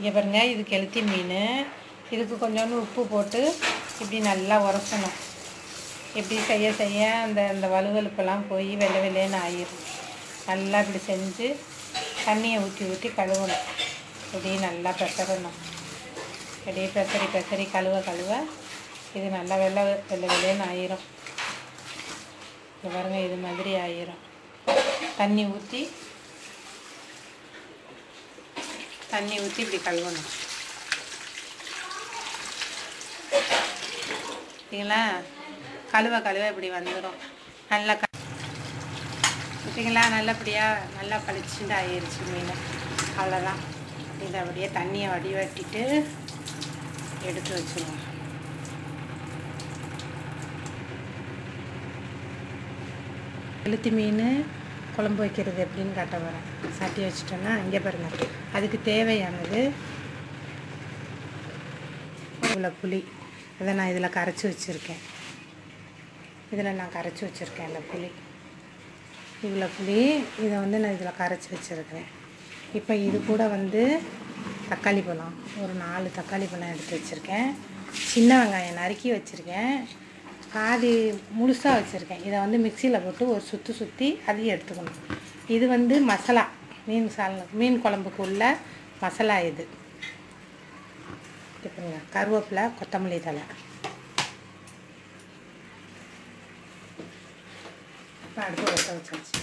இங்கே பாருங்க இது கெளுத்தி மீன் இதுக்கு கொஞ்சோண்டு உப்பு போட்டு இப்படி நல்லா உரசணும் இப்படி செய்ய செய்ய அந்த அந்த வலுவலுப்பெல்லாம் போய் வெள்ளை வெள்ளைன்னு ஆயிரும் நல்லா இப்படி செஞ்சு தண்ணியை ஊற்றி ஊற்றி கழுவணும் இப்படி நல்லா பெசரணும் அப்படியே பெசரி பெசரி கழுவ கழுவ இது நல்லா வெள்ளை வெள்ளை வெள்ளைன்னு ஆயிரும் இங்க பாருங்க இது மாதிரி ஆயிரும் தண்ணி ஊற்றி தண்ணி ஊற்றி இப்படி கழுவணும் பார்த்தீங்களா கழுவ கழுவ இப்படி வந்துடும் நல்லா க பார்த்தீங்களா நல்லபடியாக நல்லா பளிச்சுட்டு ஆயிடுச்சு மீன் அவ்வளோதான் இதை அப்படியே தண்ணியை வடிவட்டிட்டு எடுத்து வச்சுருவோம் எழுத்து மீன் குழம்பு வைக்கிறது எப்படின்னு காட்ட வரேன் சட்டி வச்சுட்டோன்னா இங்கே பாருங்கள் அதுக்கு தேவையானது இவ்வளோ புளி அதை நான் இதில் கரைச்சி வச்சுருக்கேன் இதில் நான் கரைச்சி வச்சுருக்கேன் இந்த புளி இவ்வளோ புளி இதை வந்து நான் இதில் கரைச்சி வச்சுருக்கிறேன் இப்போ இது கூட வந்து தக்காளி பழம் ஒரு நாலு தக்காளி பழம் எடுத்து வச்சுருக்கேன் சின்ன வெங்காயம் நறுக்கி வச்சுருக்கேன் பாதி முழுசாக வச்சுருக்கேன் இதை வந்து மிக்சியில் போட்டு ஒரு சுற்றி சுற்றி அதையும் எடுத்துக்கணும் இது வந்து மசாலா மீன் சால் மீன் குழம்புக்கு உள்ள மசாலா இது இப்போங்க கருவேப்பிலை கொத்தமல்லி தழை இப்போ அடுப்பு வச்ச வச்சாச்சு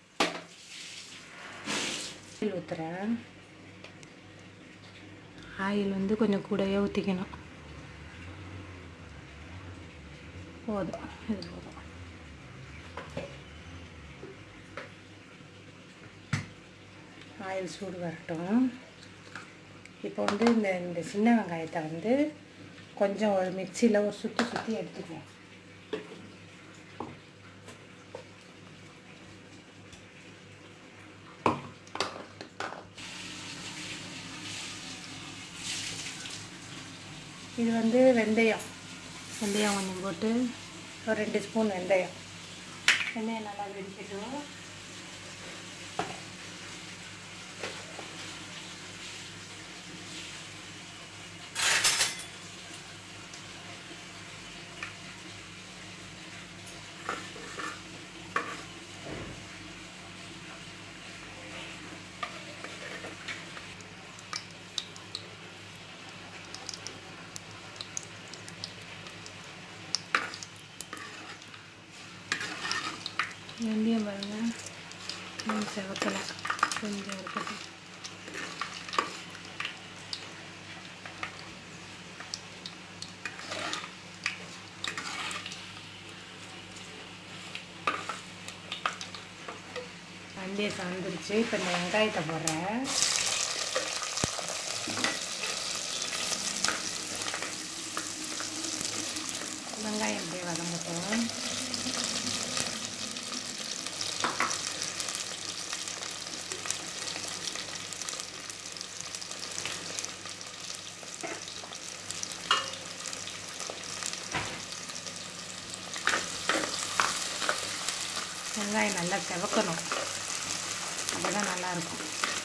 ஆயில் ஊற்றுறேன் ஆயில் வந்து கொஞ்சம் கூடவே ஊற்றிக்கணும் போதும் இது போதும் ஆயில் சூடு வரட்டும் இப்போ வந்து இந்த இந்த சின்ன வெங்காயத்தை வந்து கொஞ்சம் ஒரு மிக்சியில் ஒரு சுற்றி சுற்றி எடுத்துக்குவோம் இது வந்து வெந்தயம் வெந்தயம் கொஞ்சம் போட்டு ஒரு ரெண்டு ஸ்பூன் வெந்தயம் வெந்தயம் நல்லா வெடிக்கட்டும் வெந்தயம் பாருங்க இன்னும் செவக்கலை கொஞ்சம் இருக்கட்டும் வெந்தயம் சாந்துருச்சு இப்போ இந்த வெங்காயத்தை போடுறேன் வெங்காயம் அப்படியே வதங்கட்டும் வெங்காயம் நல்லா செவக்கணும் அப்பதான் நல்லா இருக்கும்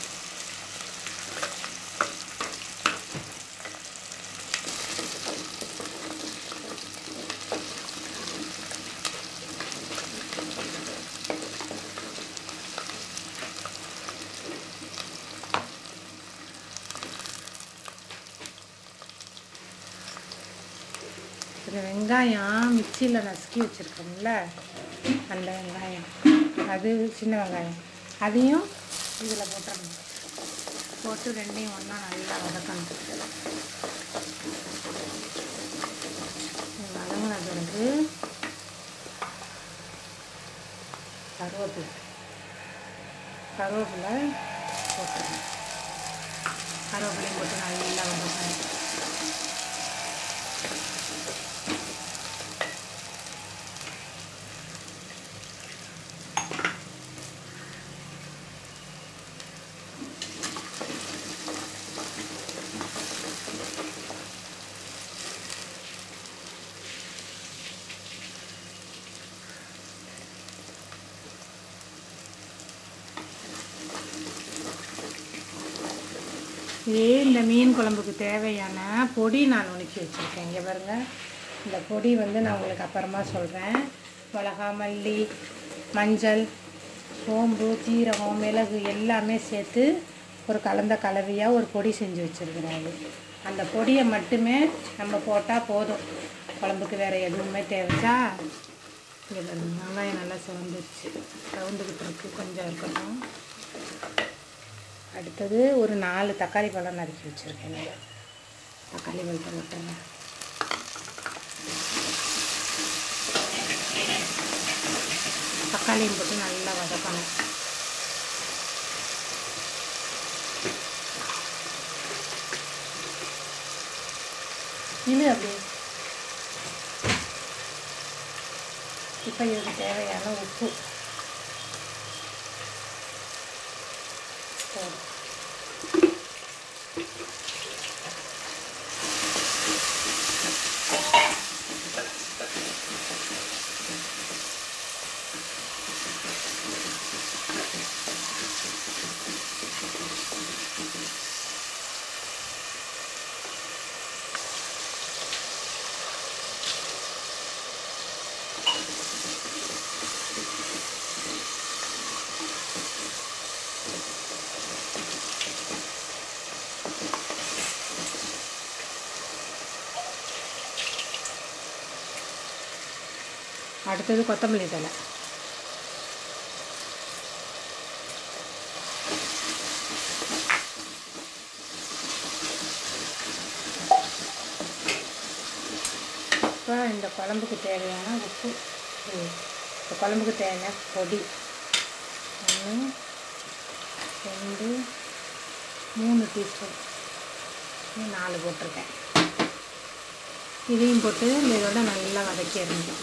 இந்த வெங்காயம் மிக்சியில் நசுக்கி வச்சுருக்கோம்ல அந்த வெங்காயம் அது சின்ன வெங்காயம் அதையும் இதில் போட்டுறணும் போட்டு ரெண்டையும் ஒன்றா நல்லா வதக்கணும் இது வதங்கின பிறகு கருவேப்பிலை கருவேப்பிலை போட்டுறணும் கருவேப்பிலையும் போட்டு நல்லா வதக்கணும் இதே இந்த மீன் குழம்புக்கு தேவையான பொடி நான் நுணுக்கி வச்சுருக்கேன் இங்கே பாருங்க இந்த பொடி வந்து நான் உங்களுக்கு அப்புறமா சொல்கிறேன் மிளகா மல்லி மஞ்சள் சோம்பு சீரகம் மிளகு எல்லாமே சேர்த்து ஒரு கலந்த கலவையாக ஒரு பொடி செஞ்சு வச்சுருக்கிறேன் அது அந்த பொடியை மட்டுமே நம்ம போட்டால் போதும் குழம்புக்கு வேறு எதுவுமே தேவைச்சா இங்கே பாருங்க வெங்காயம் நல்லா சிவந்துருச்சு சவுந்துக்கிட்டு இருக்கு கொஞ்சம் இருக்கட்டும் அடுத்தது ஒரு நாலு தக்காளி பழம் நறுக்கி வச்சுருக்கேன் நல்லா தக்காளி பழத்தை போட்டுருங்க தக்காளியும் போட்டு நல்லா வதக்கணும் இது அப்படி இப்போ இதுக்கு தேவையான உப்பு போதும் அடுத்தது கொத்தமல்லி தழை இப்போ இந்த குழம்புக்கு தேவையான உப்பு ம், இந்த குழம்புக்கு தேவையான பொடி ஒன்று ரெண்டு மூணு டீஸ்பூன் இன்னும் நாலு போட்டிருக்கேன் இதையும் போட்டு இந்த இதோட நல்லா வதக்கிடணும்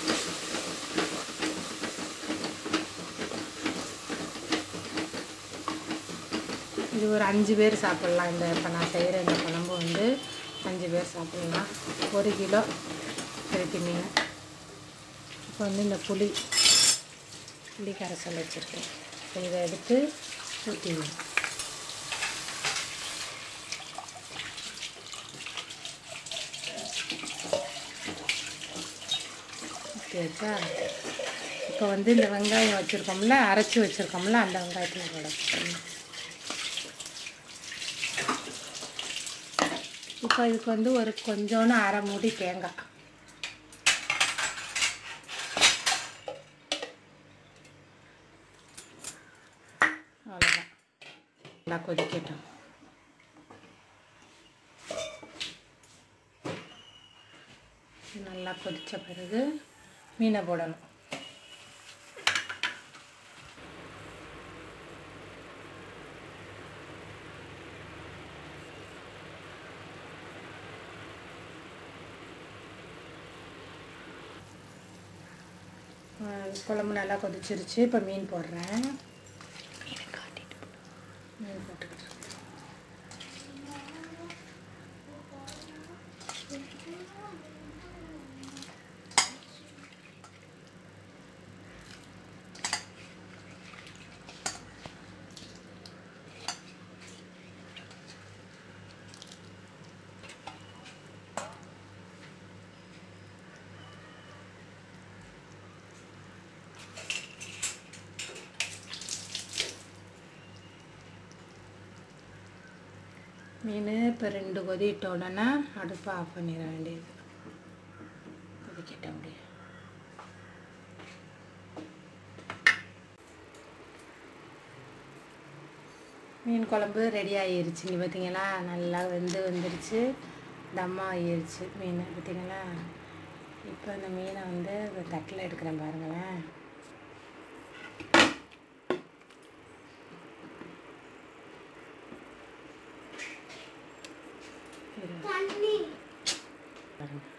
இது ஒரு அஞ்சு பேர் சாப்பிட்லாம் இந்த இப்போ நான் செய்கிற இந்த குழம்பு வந்து அஞ்சு பேர் சாப்பிட்லாம் ஒரு கிலோ திருப்பி மீன் இப்போ வந்து இந்த புளி புளி கரைசல் வச்சுருக்கேன் இப்போ இதை எடுத்து ஊற்றிடணும் ஓகேக்கா இப்போ வந்து இந்த வெங்காயம் வச்சுருக்கோம்ல அரைச்சி வச்சுருக்கோம்ல அந்த வெங்காயத்தில் போட போட்டுருங்க. இப்போ இதுக்கு வந்து ஒரு கொஞ்சோன்னு அரை மூடி தேங்காய் அவ்வளோதான் நல்லா கொதிக்கட்டும் நல்லா கொதித்த பிறகு மீனை போடணும் அஹ் குழம்பு நல்லா கொதிச்சிருச்சு இப்போ மீன் போடுறேன் மீன் போட்டுக்கிட்டு இருக்கேன். மீன் இப்போ ரெண்டு கொதிட்ட உடனே அடுப்பை ஆஃப் பண்ணிட வேண்டியது கொதிக்கிட்ட அப்படியே மீன் குழம்பு ரெடி ஆகிருச்சு இங்கே பார்த்தீங்களா நல்லா வெந்து வந்துருச்சு தம்மா ஆகிருச்சு மீன் பார்த்தீங்களா இப்போ இந்த மீனை வந்து ஒரு தட்டில் எடுக்கிறேன் பாருங்களேன் இரு. பாருங்க